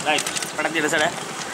Right படத்தில் sir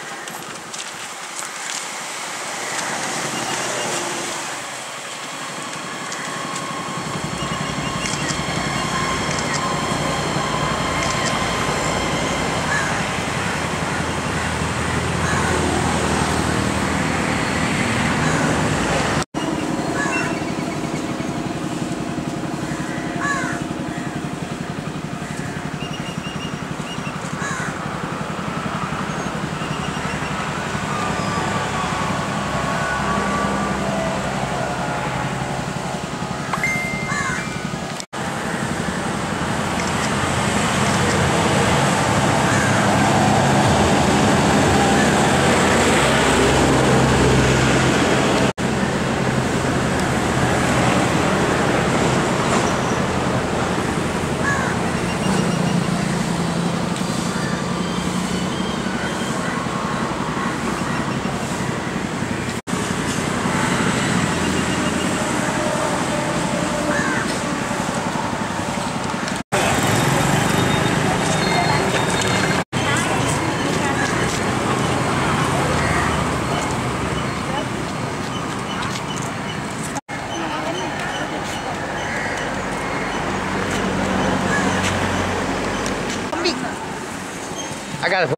அக்கா அது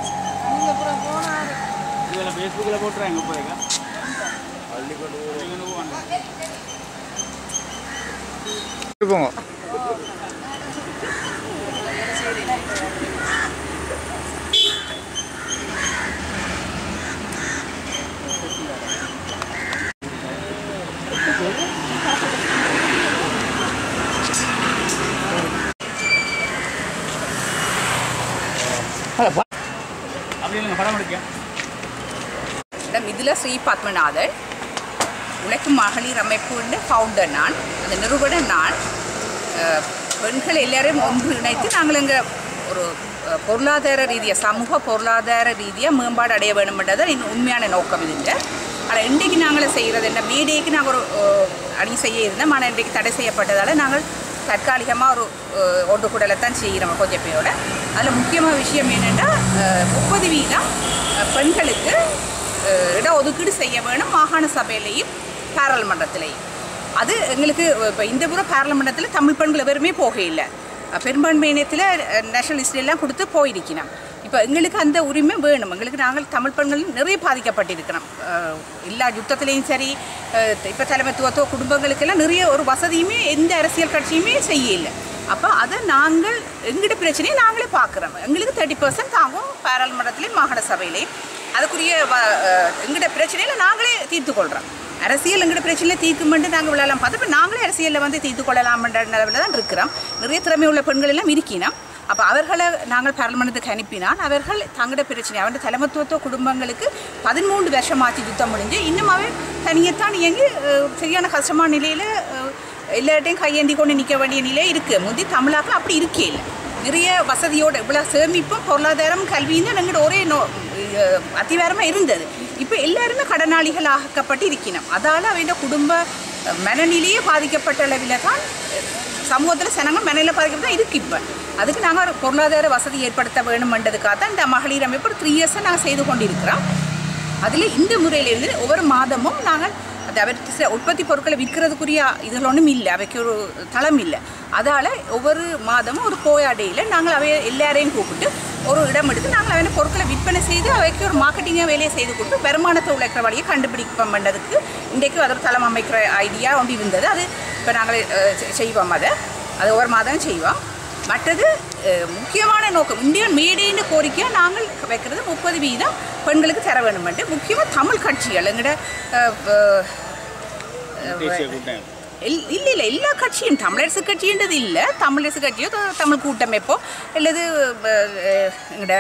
இதில் ஃபேஸ்புக்கில் போட்டுறேன் எங்கே போயிருக்கா போங்க அப்படி இல்லைங்க படம் எடுக்க இந்த மிதுல ஸ்ரீ பத்மநாதன் உழைக்கும் மகளிர் அமைப்பு ஃபவுண்டர் நான் அந்த நிறுவனர் நான் அஹ், பெண்கள் எல்லாரையும் ஒன்று இணைத்து நாங்கள் இங்கே ஒரு அஹ், பொருளாதார ரீதியாக சமூக பொருளாதார ரீதியாக மேம்பாடு அடைய வேணும்ன்றது இன்னும் உண்மையான நோக்கம் இதுங்க ஆனால் இன்றைக்கு நாங்கள் செய்கிறது என்ன மேடேக்கு நாங்கள் ஒரு அஹ், அணி செய்ய இருந்தோம் ஆனால் இன்றைக்கு தடை செய்யப்பட்டதால் நாங்கள் தற்காலிகமாக ஒரு அஹ், ஒன்று கூடலை தான் செய்கிறோம் கொஞ்சம் பேரோட அதில் முக்கியமான விஷயம் என்னென்னா முப்பது வீதம் அஹ், பெண்களுக்கு அஹ், இட ஒதுக்கீடு செய்ய வேணும் மாகாண சபையிலையும் பாராளுமன்றத்திலையும் அது எங்களுக்கு இப்போ இந்த முறை பாராளுமன்றத்தில் தமிழ் பெண்கள் எவருமே போகையில்லை பெரும்பான்மையினத்தில் நேஷனலிஸ்ட் எல்லாம் கொடுத்து போயிருக்கணும் இப்போ எங்களுக்கு அந்த உரிமை வேணும் எங்களுக்கு நாங்கள் தமிழ் பெண்கள் நிறைய பாதிக்கப்பட்டிருக்கிறோம் அஹ், எல்லா யுத்தத்துலேயும் சரி இப்போ தலைமைத்துவத்தோ குடும்பங்களுக்கெல்லாம் நிறைய ஒரு வசதியுமே எந்த அரசியல் கட்சியுமே செய்யலை அப்போ அதை நாங்கள் எங்கிட்ட பிரச்சனையை நாங்களே பார்க்குறோம் எங்களுக்கு தேர்ட்டி பர்சன்ட் தாங்கும் பாராளுமன்றத்திலையும் மாகாண சபையிலையும் அதுக்குரிய வ- அஹ், எங்கிட்ட பிரச்சனையில நாங்களே தீர்த்து கொள்கிறோம் அரசியல் எங்கிட்ட பிரச்சனையில தீர்க்குமென்று நாங்கள் விழலாம் பார்த்து இப்போ நாங்களே அரசியலில் வந்து தீர்த்து கொள்ளலாம்ன்ற நிலவில் தான் இருக்கிறோம் நிறைய திறமை உள்ள பெண்கள் எல்லாம் இருக்கணும் அப்போ அவர்களை நாங்கள் பாராளுமன்றத்துக்கு அனுப்பினால் அவர்கள் தங்களோட பிரச்சனை அவருடைய தலைமத்துவத்துவ குடும்பங்களுக்கு பதிமூன்று வருஷமாச்சு யுத்தம் முடிஞ்சு இன்னும் அவன் தனியத்தான் இயங்கி அஹ், சரியான கஷ்டமான நிலையில் எல்லார்ட்டையும் கையேந்தி கொண்டு நிற்க வேண்டிய நிலை இருக்குது முந்தி தமிழாக்கள் அப்படி இருக்கே இல்லை நிறைய வசதியோட இவ்வளோ சேமிப்பும் பொருளாதாரம் கல்வியும் தான் எங்களோட ஒரே நோ அஹ், அத்திவாரமாக இருந்தது இப்போ எல்லாருமே கடனாளிகள் ஆக்கப்பட்டு இருக்கணும் அதால் அவங்க குடும்ப அஹ், மனநிலையே பாதிக்கப்பட்ட அளவில் தான் சமூகத்தில் சனங்கள் மனநிலை பாதிக்கப்பட்டு தான் இருக்குது இப்போ அதுக்கு நாங்கள் ஒரு பொருளாதார வசதி ஏற்படுத்த வேணுமென்றதுக்காக தான் இந்த மகளிர் அமைப்பு ஒரு த்ரீ இயர்ஸாக நாங்கள் செய்து கொண்டிருக்கிறோம் அதில் இந்த முறையிலிருந்து ஒவ்வொரு மாதமும் நாங்கள் அது அவருக்கு சில உற்பத்தி பொருட்களை விற்கிறதுக்குரிய இதில் ஒன்றும் இல்லை அவைக்கு ஒரு தளம் இல்லை அதால் ஒவ்வொரு மாதமும் ஒரு கோயாடையில் நாங்கள் அவை எல்லாரையும் கூப்பிட்டு ஒரு இடம் எடுத்து நாங்கள் அவன பொருட்களை விற்பனை செய்து அவைக்கு ஒரு மார்க்கெட்டிங்காக வேலையை செய்து கொடுத்து வருமானத்தை உழைக்கிற வழியை கண்டுபிடிப்போம் பண்ணதுக்கு இன்றைக்கு அது ஒரு தளம் அமைக்கிற ஐடியா ஒன்று இருந்தது அது இப்போ நாங்கள் அஹ், செ- செய்வோம் அதை அது ஒவ்வொரு மாதம் செய்வோம் மற்றது அஹ், முக்கியமான நோக்கம் இந்தியன் மேடைன்னு கோரிக்கையாக நாங்கள் வைக்கிறது முப்பது வீதம் பெண்களுக்கு தர வேணுமென்று முக்கியமாக தமிழ் கட்சிகள் எங்கட அஹ், அஹ், தேசிய கூட்டம் எல்- இல்ல இல்ல எல்லா கட்சியும் தமிழரசு கட்சின்றது இல்லை தமிழரசு கட்சியோ த- தமிழ் கூட்டமைப்போ அல்லது அஹ், எங்கட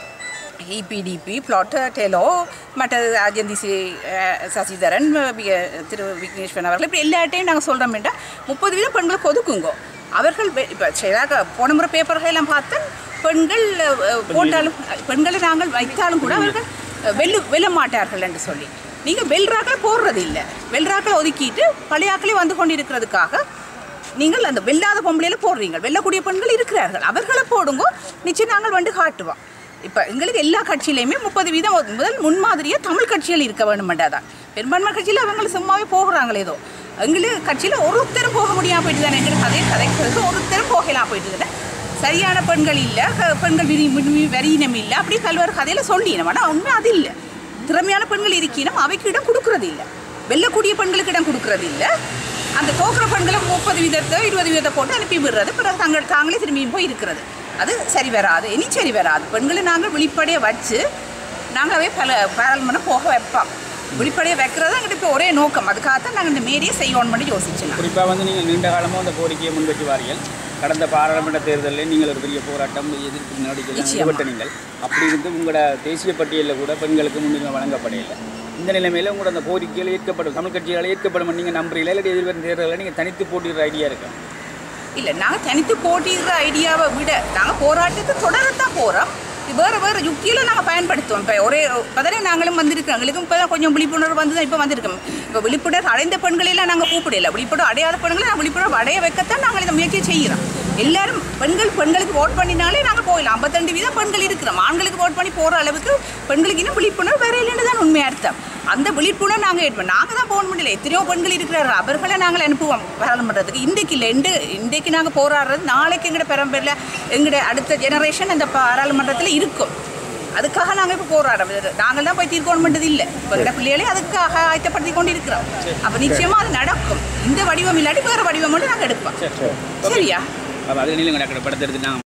இபிடிபி பிளாட் டெலோ மற்ற ராஜந்தி சி அஹ், சசிதரன் வி- திரு விக்னேஸ்வரன் அவர்கள் இப்படி எல்லாட்டையும் நாங்கள் சொல்கிறோம் என்றால் முப்பது வீதம் பெண்களுக்கு ஒதுக்குங்கோ அவர்கள் இப்போ சரியாக போன முறை பேப்பர்கள் எல்லாம் பார்த்தா பெண்கள் அஹ், போட்டாலும் பெண்களை நாங்கள் வைத்தாலும் கூட அவர்கள் அஹ், வெல்லு வெல்ல மாட்டார்கள் என்று சொல்லி நீங்கள் வெல்றாக்களை போடுறது இல்லை வெல்றாக்களை ஒதுக்கிட்டு பழையாக்களே வந்து கொண்டிருக்கிறதுக்காக நீங்கள் அந்த வெல்லாத பொம்பளையில போடுறீங்க வெல்லக்கூடிய பெண்கள் இருக்கிறார்கள் அவர்களை போடுங்க நிச்சயம் நாங்கள் வந்து காட்டுவோம் இப்போ எங்களுக்கு எல்லா கட்சியிலையுமே முப்பது வீதம் முதல் முன்மாதிரியாக தமிழ் கட்சிகள் இருக்க வேணுமெண்டாதான் பெரும்பான்மை கட்சியில் அவங்க சும்மாவே போகிறாங்களே ஏதோ எங்களுக்கு கட்சியில் ஒருத்தரும் போக முடியாமல் போயிட்டு தானே எங்களுக்கு அதே கதைக்கிறது ஒருத்தரும் போகலாம் போயிட்டு தானே சரியான பெண்கள் இல்லை க- பெண்கள் விரி விரி- வரியினம் இல்லை அப்படி பல்வேறு கதையில் சொல்லினோம் ஆனால் உண்மை அது இல்லை திறமையான பெண்கள் இருக்கினும் அவைக்கு இடம் கொடுக்கறது இல்லை வெல்லக்கூடிய பெண்களுக்கு இடம் கொடுக்கறது இல்லை அந்த தோக்குற பெண்களை முப்பது வீதத்தை இருபது வீதத்தை போட்டு அனுப்பி விடுறது பிறகு தங்கள் தாங்களே திரும்பியும் போய் இருக்கிறது அது சரி வராது இனி சரி வராது பெண்களை நாங்கள் வெளிப்படையை வச்சு நாங்களாவே பல பாராளுமன்றம் போக வைப்போம் வெளிப்படையை வைக்கிறது எங்கிட்ட இப்போ ஒரே நோக்கம் அதுக்காகத்தான் நாங்கள் இந்த மாரியே செய்வோம் பண்ணி யோசிச்சோம் குறிப்பாக வந்து நீங்கள் நீண்ட காலமாக அந்த கோரிக்கையை முன்வச்சு வாரியல் கடந்த பாராளுமன்ற தேர்தலில் நீங்கள் ஒரு பெரிய போராட்டம் எதிர்ப்பு நடவடிக்கைகள் நிச்சயமா. ஈடுபட்ட நீங்கள் அப்படி இருந்து உங்களோட தேசிய பட்டியலில் கூட பெண்களுக்கு முன்னுரிமை வழங்கப்படையில்லை இந்த நிலைமையில் உங்களோட அந்த கோரிக்கைகள் ஏற்கப்படும் தமிழ் கட்சிகள் ஏற்கப்படும் நீங்கள் நம்புறீங்களா இல்லை எதிர்வரும் தேர்தலில் நீங்கள் தனித்து போட்டிடுற ஐடியா இருக்கா இல்லை நாங்கள் தனித்து போட்டிடுற ஐடியாவை விட நாங்கள் போராட்டத்தை தொடரத்தான் போகிறோம் வேறு வேறு யுக்தியில் நாங்கள் பயன்படுத்துவோம் இப்போ ஒரே இப்போதானே நாங்களும் வந்திருக்கோம் எங்களுக்கும் இப்போ தான் கொஞ்சம் விழிப்புணர்வு வந்து தான் இப்போ வந்திருக்கோம் இப்போ விழிப்புணர்வு அடைந்த பெண்களெல்லாம் நாங்கள் கூப்பிடல விழிப்புணர்வு அடையாத பெண்களை நாங்கள் விழிப்புணர்வு அடைய வைக்கத்தான் நாங்கள் இந்த முயற்சியை செய்கிறோம் எல்லாரும் பெண்கள் பெண்களுக்கு ஓட் பண்ணினாலே நாங்கள் போயிடலாம் ஐம்பத்தெண்டு வீதம் பெண்கள் இருக்கிறோம் ஆண்களுக்கு ஓட் பண்ணி போகிற அளவுக்கு பெண்களுக்கு இன்னும் விழிப்புணர்வு வேற இல்லைன்னு தான் உண்மை அர்த்தம் அந்த விழிப்புணர்வு நாங்கள் ஏற்போம் நாங்கள் தான் போக முடியல எத்தனையோ பெண்கள் இருக்கிறார் அவர்களை நாங்கள் அனுப்புவோம் பாராளுமன்றத்துக்கு இன்றைக்கு இல்லை இன்று இன்றைக்கு நாங்கள் போராடுறது நாளைக்கு எங்கட பெரம்பரில் எங்கட அடுத்த ஜெனரேஷன் அந்த பாராளுமன்றத்தில் இருக்கும் அதுக்காக நாங்கள் இப்போ போராடுறோம் இது நாங்கள் தான் போய் தீர்க்கணும்ன்றது இல்லை இப்போ எங்கட பிள்ளைகளே அதுக்காக ஆயத்தப்படுத்தி கொண்டு இருக்கிறோம் அப்போ நிச்சயமாக அது நடக்கும் இந்த வடிவம் இல்லாட்டி வேறு வடிவம் மட்டும் நாங்கள் எடுப்போம் சரியா அப்போ அதில் நீங்கள் படத்தை எடுத்துட்டாங்க